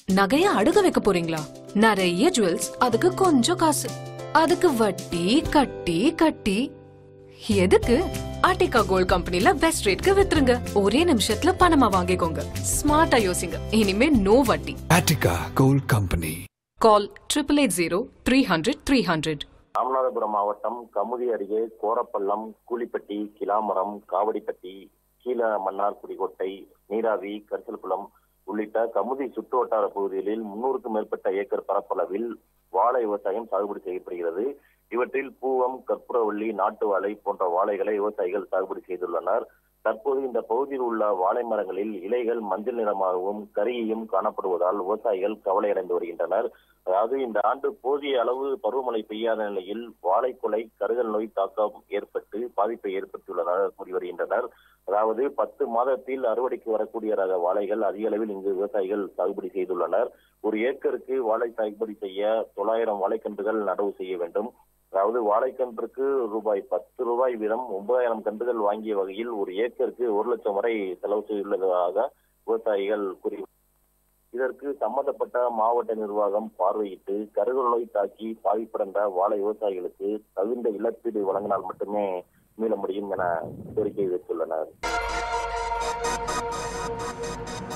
நகைய அடுக்க வைக்க போறீங்களா நிறைய ஜுவல்ஸ் அதுக்கு கொஞ்சம் காசு அதுக்கு வட்டி கட்டி கட்டி எதுக்கு ஆர்டிகா கோல்ட் கம்பெனில பெஸ்ட் ரேட்க்கு வித்துருங்க ஒரே நிமிஷத்துல பணமா வாங்கிக்கோங்க ஸ்மார்ட்டா யோசிங்க இனிமே நோ வட்டி Attica Gold Company. Call triple eight zero three hundred three hundred Ramanathapuram மாவட்டம் கமுதி அருகே கோரப்பள்ளம் கூலிப்பட்டி கிலாமரம் காவடிப்பட்டி கீழ மன்னார் குடிக்கோட்டை நீராவி கரிசல்குளம் உள்ளிட்ட கமுதி சுற்று வட்டார பகுதிகளில் முன்னூறுக்கும் மேற்பட்ட ஏக்கர் பரப்பளவில் வாழை விவசாயம் சாகுபடி செய்யப்படுகிறது இவற்றில் பூவம் கற்பூரவள்ளி நாட்டு வாழை போன்ற வாழைகளை விவசாயிகள் சாகுபடி செய்துள்ளனர் தற்போது இந்த பகுதியில் உள்ள வாழை மரங்களில் இலைகள் மஞ்சள் நிறமாகவும் கரியும் காணப்படுவதால் விவசாயிகள் கவலையடைந்து வருகின்றனர் அதாவது இந்த ஆண்டு போதிய அளவு பருவமழை பெய்யாத நிலையில் வாழைக்குலை கருகல் நோய் தாக்கம் ஏற்பட்டு பாதிப்பை ஏற்படுத்தியுள்ளதாக கூறி வருகின்றனர் அதாவது பத்து மாதத்தில் அறுவடைக்கு வரக்கூடிய ரக வாழைகள் அதிக அளவில் இங்கு விவசாயிகள் சாகுபடி செய்துள்ளனர் ஒரு ஏக்கருக்கு வாழை சாகுபடி செய்ய தொள்ளாயிரம் வாழைக்கன்றுகள் நடவு செய்ய வேண்டும் அதாவது வாழைக்கன்றுக்கு ரூபாய் பத்து ரூபாய் வீதம் ஒன்பதாயிரம் கன்றுகள் வாங்கிய வகையில் ஒரு ஏக்கருக்கு ஒரு லட்சம் வரை செலவு செய்துள்ளதாக விவசாயிகள் கூறி இதற்கு சம்பந்தப்பட்ட மாவட்ட நிர்வாகம் பார்வையிட்டு கருகல் நோய் தாக்கி பாதிப்படைந்த வாழை விவசாயிகளுக்கு தகுந்த இழப்பீடு வழங்கினால் மட்டுமே மீள முடியும் என கோரிக்கை வைத்துள்ளனர்